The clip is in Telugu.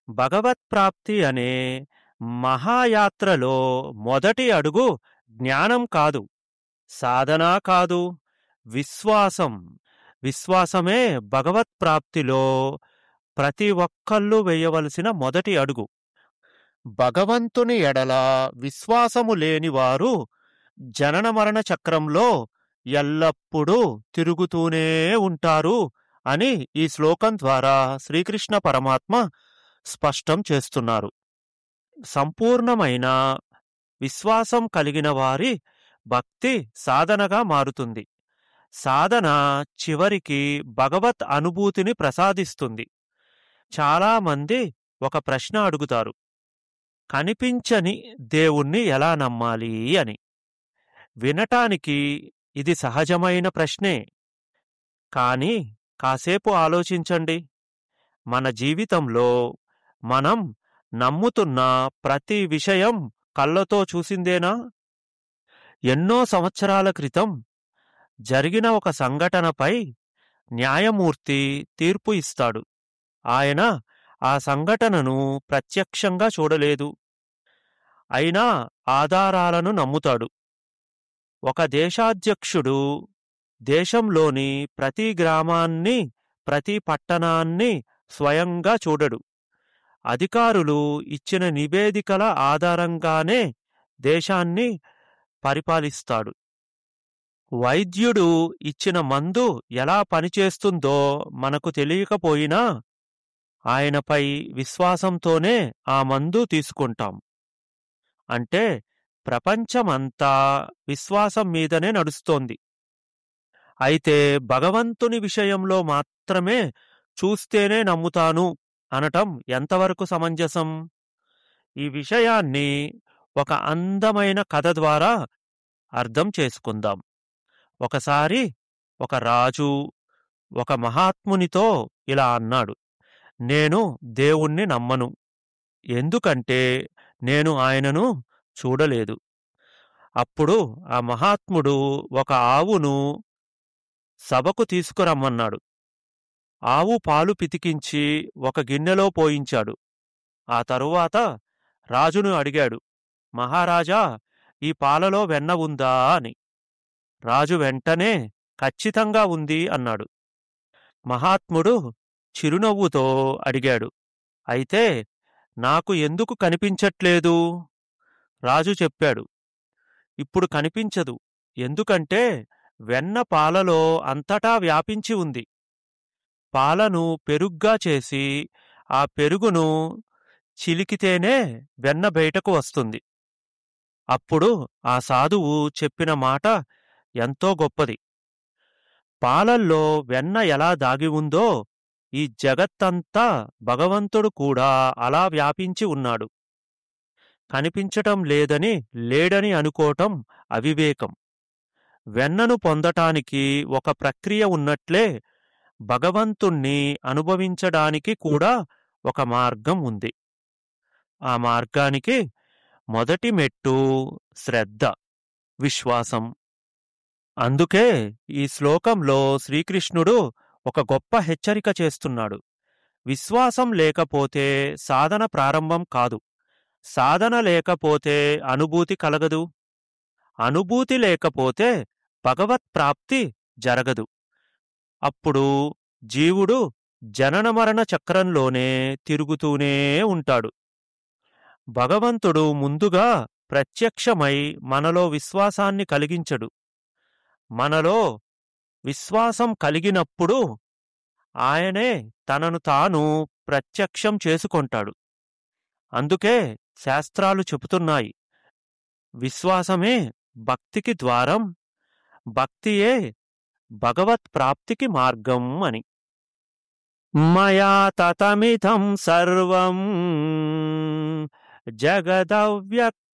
భగవత్ప్రాప్తి అనే మహాయాత్రలో మొదటి అడుగు జ్ఞానం కాదు సాధన కాదు విశ్వాసం విశ్వాసమే భగవత్ప్రాప్తిలో ప్రతి ఒక్కళ్ళు వేయవలసిన మొదటి అడుగు భగవంతుని ఎడల విశ్వాసము లేనివారు జనన మరణ చక్రంలో ఎల్లప్పుడూ తిరుగుతూనే ఉంటారు అని ఈ శ్లోకం ద్వారా శ్రీకృష్ణ పరమాత్మ స్పష్టం చేస్తున్నారు సంపూర్ణమైన విశ్వాసం కలిగిన వారి భక్తి సాధనగా మారుతుంది సాధన చివరికి భగవత్ అనుభూతిని ప్రసాదిస్తుంది చాలామంది ఒక ప్రశ్న అడుగుతారు కనిపించని దేవుణ్ణి ఎలా నమ్మాలి అని వినటానికి ఇది సహజమైన ప్రశ్నే కాని కాసేపు ఆలోచించండి మన జీవితంలో మనం నమ్ముతున్న ప్రతి విషయం కళ్ళతో చూసిందేనా ఎన్నో సంవత్సరాల క్రితం జరిగిన ఒక సంఘటనపై న్యాయమూర్తి తీర్పు ఇస్తాడు ఆయన ఆ సంఘటనను ప్రత్యక్షంగా చూడలేదు అయినా ఆధారాలను నమ్ముతాడు ఒక దేశాధ్యక్షుడు దేశంలోని ప్రతి గ్రామాన్ని ప్రతి పట్టణాన్ని స్వయంగా చూడడు అధికారులు ఇచ్చిన నివేదికల ఆధారంగానే దేశాన్ని పరిపాలిస్తాడు వైద్యుడు ఇచ్చిన మందు ఎలా పనిచేస్తుందో మనకు తెలియకపోయినా ఆయనపై విశ్వాసంతోనే ఆ మందు తీసుకుంటాం అంటే ప్రపంచమంతా విశ్వాసం మీదనే నడుస్తోంది అయితే భగవంతుని విషయంలో మాత్రమే చూస్తేనే నమ్ముతాను అనటం ఎంతవరకు సమంజసం ఈ విషయాన్ని ఒక అందమైన కథ ద్వారా అర్థం చేసుకుందాం ఒకసారి ఒక రాజు ఒక మహాత్మునితో ఇలా అన్నాడు నేను దేవుణ్ణి నమ్మను ఎందుకంటే నేను ఆయనను చూడలేదు అప్పుడు ఆ మహాత్ముడు ఒక ఆవును సభకు తీసుకురమ్మన్నాడు ఆవు పాలు పితికించి ఒక గిన్నెలో పోయించాడు ఆ తరువాత రాజును అడిగాడు మహారాజా ఈ పాలలో వెన్న ఉందా అని రాజు వెంటనే ఖచ్చితంగా ఉంది అన్నాడు మహాత్ముడు చిరునవ్వుతో అడిగాడు అయితే నాకు ఎందుకు కనిపించట్లేదు రాజు చెప్పాడు ఇప్పుడు కనిపించదు ఎందుకంటే వెన్న పాలలో అంతటా వ్యాపించి ఉంది పాలను పెరుగ్గా చేసి ఆ పెరుగును చిలికితేనే వెన్న బయటకు వస్తుంది అప్పుడు ఆ సాధువు చెప్పిన మాట ఎంతో గొప్పది పాలల్లో వెన్న ఎలా దాగి ఉందో ఈ జగత్తంతా భగవంతుడు కూడా అలా వ్యాపించి ఉన్నాడు కనిపించటం లేదని లేడని అనుకోవటం అవివేకం వెన్నను పొందటానికి ఒక ప్రక్రియ ఉన్నట్లే భగవంతుణ్ణి అనుభవించడానికి కూడా ఒక మార్గం ఉంది ఆ మార్గానికి మొదటి మెట్టు శ్రద్ధ విశ్వాసం అందుకే ఈ శ్లోకంలో శ్రీకృష్ణుడు ఒక గొప్ప హెచ్చరిక చేస్తున్నాడు విశ్వాసం లేకపోతే సాధన ప్రారంభం కాదు సాధన లేకపోతే అనుభూతి కలగదు అనుభూతి లేకపోతే భగవత్ ప్రాప్తి జరగదు అప్పుడు జీవుడు జనన మరణ చక్రంలోనే తిరుగుతూనే ఉంటాడు భగవంతుడు ముందుగా ప్రత్యక్షమై మనలో విశ్వాసాన్ని కలిగించడు మనలో విశ్వాసం కలిగినప్పుడు ఆయనే తనను తాను ప్రత్యక్షం చేసుకొంటాడు అందుకే శాస్త్రాలు చెబుతున్నాయి విశ్వాసమే భక్తికి ద్వారం భక్తియే భగవత్ ప్రాప్తికి మార్గం అని మయా తతమిదం సర్వం జగదవ్యక్తమూర్తినా